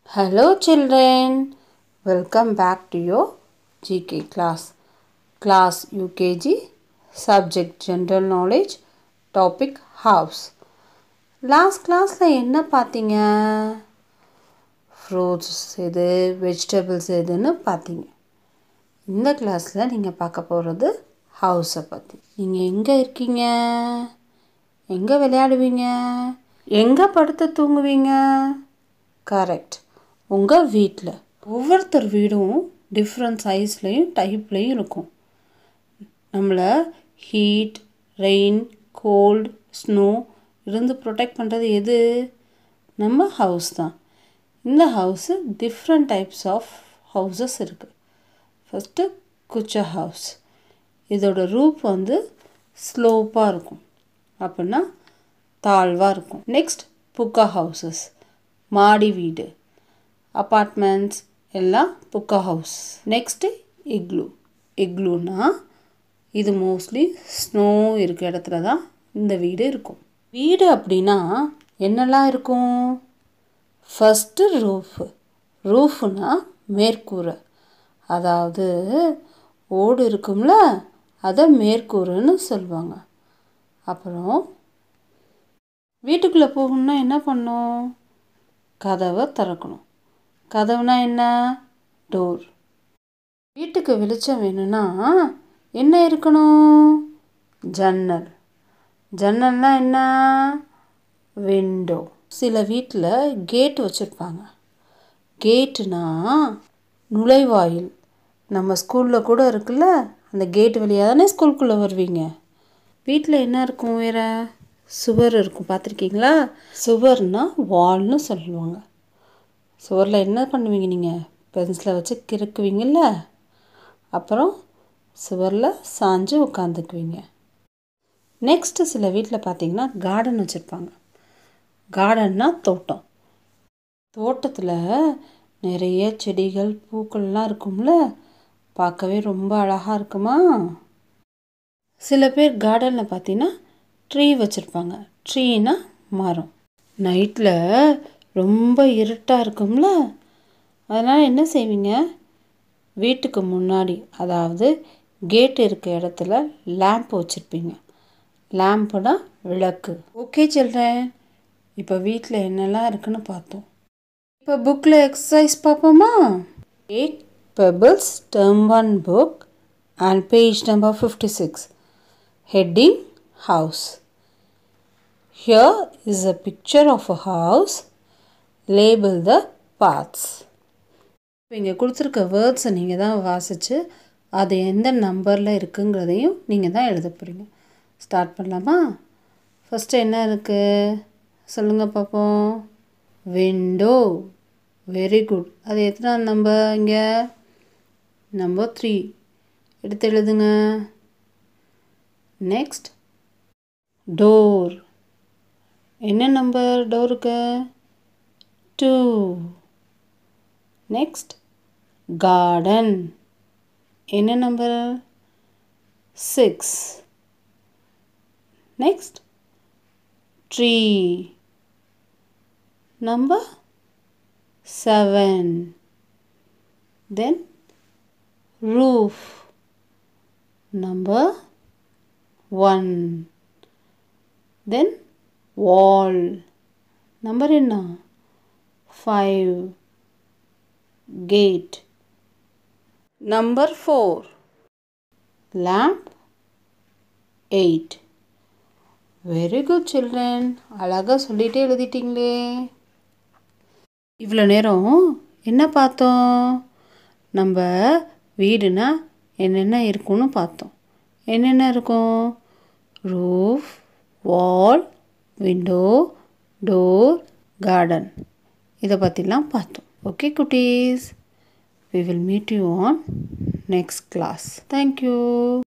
Hello, children. Welcome back to your GK class. Class UKG, subject General Knowledge, topic House. Last கிளாஸில் என்ன பார்த்தீங்க fruits எது vegetables எதுன்னு பார்த்தீங்க இந்த கிளாஸில் நீங்கள் பார்க்க போகிறது ஹவுஸை பற்றி நீங்கள் எங்கே இருக்கீங்க எங்கே விளையாடுவீங்க எங்கே படுத்து தூங்குவீங்க கரெக்ட் உங்கள் வீட்டில் ஒவ்வொருத்தர் வீடும் டிஃப்ரெண்ட் சைஸ்லேயும் டைப்லேயும் இருக்கும் நம்மளை ஹீட் ரெயின் கோல்டு ஸ்னோ இருந்து ப்ரொடெக்ட் பண்ணுறது எது நம்ம ஹவுஸ் தான் இந்த house different types of houses இருக்குது ஃபஸ்ட்டு குச்சா ஹவுஸ் இதோட ரூப் வந்து ஸ்லோப்பாக இருக்கும் அப்படின்னா தாழ்வாக இருக்கும் நெக்ஸ்ட் புக்கா ஹவுசஸ் மாடி வீடு அப்பார்ட்மெண்ட்ஸ் எல்லாம் புக்கா ஹவுஸ் நெக்ஸ்ட்டு இக்லூ இக்லூனா இது மோஸ்ட்லி ஸ்னோ இருக்க இடத்துல தான் இந்த வீடு இருக்கும் வீடு அப்படின்னா என்னெல்லாம் இருக்கும் ஃபஸ்ட்டு ரூஃபு ரூஃபுனா மேற்கூரை அதாவது ஓடு இருக்கும்ல அதை மேற்கூரைன்னு சொல்லுவாங்க அப்புறம் வீட்டுக்குள்ளே போகணுன்னா என்ன பண்ணணும் கதவை திறக்கணும் கதவுனா என்ன டோர் வீட்டுக்கு வெளிச்சம் வேணும்னா என்ன இருக்கணும் ஜன்னல் ஜன்னல்னா என்ன விண்டோ சில வீட்டில் கேட் வச்சுருப்பாங்க கேட்டுனா நுழைவாயில் நம்ம ஸ்கூலில் கூட இருக்குல்ல அந்த கேட் வழியாக தானே ஸ்கூலுக்குள்ளே வருவீங்க வீட்டில் என்ன இருக்கும் வேறு சுவர் இருக்கும் பார்த்துருக்கீங்களா சுவர்னா வால்னு சொல்லுவாங்க சுவரில் என்ன பண்ணுவீங்க நீங்கள் பென்சிலை வச்சு கிறுக்குவீங்கல்ல அப்புறம் சுவரில் சாஞ்சு உட்காந்துக்குவீங்க நெக்ஸ்ட்டு சில வீட்டில் பார்த்தீங்கன்னா கார்டன் வச்சுருப்பாங்க கார்டன்னா தோட்டம் தோட்டத்தில் நிறைய செடிகள் பூக்கள்லாம் இருக்கும்ல பார்க்கவே ரொம்ப அழகாக இருக்குமா சில பேர் கார்டனில் பார்த்தீங்கன்னா ட்ரீ வச்சுருப்பாங்க ட்ரீனா மரம் நைட்டில் ரொம்ப இருட்டாக இருக்கும்ல அதனால் என்ன செய்வீங்க வீட்டுக்கு முன்னாடி அதாவது கேட் இருக்க இடத்துல லேம்ப் வச்சுருப்பீங்க லேம்புனா விளக்கு ஓகே சில்ட்ரன் இப்போ வீட்டில் என்னெல்லாம் இருக்குன்னு பார்த்தோம் இப்போ புக்கில் எக்ஸசைஸ் பார்ப்போமா eight Pebbles term one book and page number fifty six heading house here is a picture of a house label the parts இப்போ இங்கே கொடுத்துருக்க வேர்ட்ஸை நீங்கள் தான் வாசித்து அது எந்த நம்பரில் இருக்குங்கிறதையும் நீங்கள் தான் எழுத போகிறீங்க ஸ்டார்ட் பண்ணலாமா ஃபஸ்ட்டு என்ன இருக்குது சொல்லுங்கள் பார்ப்போம் விண்டோ வெரி குட் அது எத்தனை நம்பர் இங்கே நம்பர் த்ரீ எடுத்து எழுதுங்க நெக்ஸ்ட் டோர் என்ன நம்பர் டோருக்கு டூ நெக்ஸ்ட் கார்டன் என்ன number six next tree number 7 then roof number 1 then wall number என்ன 5 gate number 4 lamp 8 very good children அழகாக சொல்லிகிட்டே எழுதிட்டிங்களே இவ்வளோ நேரம் என்ன பார்த்தோம் நம்ம வீடுனா என்னென்ன இருக்கும்னு பார்த்தோம் என்னென்ன இருக்கும் roof wall window door garden இதை பற்றிலாம் பார்த்தோம் ஓகே குட்டீஸ் we will meet you on next class thank you